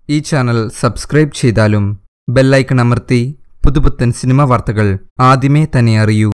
ഈ channel subscribe ചെയ്താലും bell icon അമർത്തി പുതുപുത്തൻ സിനിമ വാർത്തകൾ ആദ്യമേ തന്നെ അറിയൂ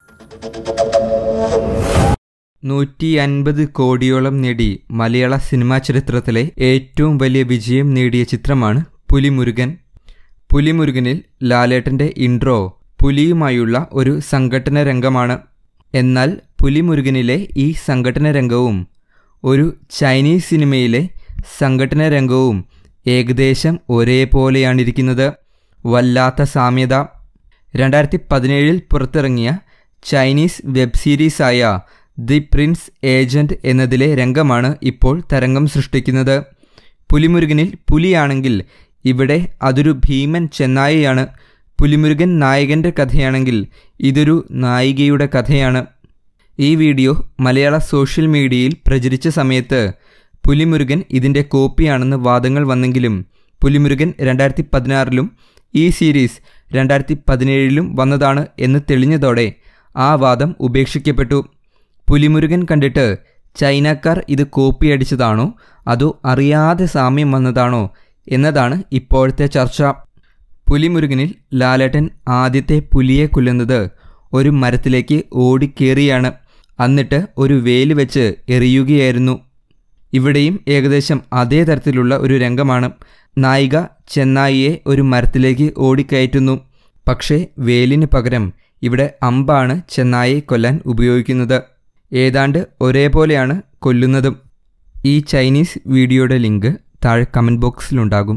നൂറ്റി അൻപത് കോടിയോളം നേടി മലയാള സിനിമാ ചരിത്രത്തിലെ ഏറ്റവും വലിയ വിജയം നേടിയ ചിത്രമാണ് പുലിമുരുകൻ പുലിമുരുകനിൽ ലാലേട്ടന്റെ ഇൻട്രോ പുലിയുമായുള്ള ഒരു സംഘട്ടന രംഗമാണ് എന്നാൽ പുലിമുരുകനിലെ ഈ സംഘട്ടന രംഗവും ഒരു ചൈനീസ് സിനിമയിലെ സംഘട്ടന രംഗവും ഏകദേശം ഒരേപോലെയാണിരിക്കുന്നത് വല്ലാത്ത സാമ്യത രണ്ടായിരത്തി പതിനേഴിൽ പുറത്തിറങ്ങിയ ചൈനീസ് വെബ് സീരീസായ ദി പ്രിൻസ് ഏജന്റ് എന്നതിലെ രംഗമാണ് ഇപ്പോൾ തരംഗം സൃഷ്ടിക്കുന്നത് പുലിമുരുകനിൽ പുലിയാണെങ്കിൽ ഇവിടെ അതൊരു ഭീമൻ ചെന്നായയാണ് പുലിമുരുകൻ നായകന്റെ കഥയാണെങ്കിൽ ഇതൊരു നായികയുടെ കഥയാണ് ഈ വീഡിയോ മലയാള സോഷ്യൽ മീഡിയയിൽ പ്രചരിച്ച സമയത്ത് പുലിമുരുകൻ ഇതിൻ്റെ കോപ്പിയാണെന്ന് വാദങ്ങൾ വന്നെങ്കിലും പുലിമുരുകൻ രണ്ടായിരത്തി പതിനാറിലും ഈ സീരീസ് രണ്ടായിരത്തി പതിനേഴിലും വന്നതാണ് എന്ന് തെളിഞ്ഞതോടെ ആ വാദം ഉപേക്ഷിക്കപ്പെട്ടു പുലിമുരുകൻ കണ്ടിട്ട് ചൈനക്കാർ ഇത് കോപ്പി അടിച്ചതാണോ അതോ അറിയാതെ സാമ്യം വന്നതാണോ എന്നതാണ് ഇപ്പോഴത്തെ ചർച്ച പുലിമുരുകനിൽ ലാലേട്ടൻ ആദ്യത്തെ പുലിയെ കൊല്ലുന്നത് ഒരു മരത്തിലേക്ക് ഓടിക്കേറിയാണ് എന്നിട്ട് ഒരു വേല് വെച്ച് എറിയുകയായിരുന്നു ഇവിടെയും ഏകദേശം അതേ തരത്തിലുള്ള ഒരു രംഗമാണ് നായിക ചെന്നായിയെ ഒരു മരത്തിലേക്ക് ഓടിക്കയറ്റുന്നു പക്ഷേ വേലിന് പകരം ഇവിടെ അമ്പാണ് ചെന്നായിയെ കൊല്ലാൻ ഉപയോഗിക്കുന്നത് ഏതാണ്ട് ഒരേപോലെയാണ് കൊല്ലുന്നതും ഈ ചൈനീസ് വീഡിയോയുടെ ലിങ്ക് താഴെ കമൻറ്റ് ബോക്സിലുണ്ടാകും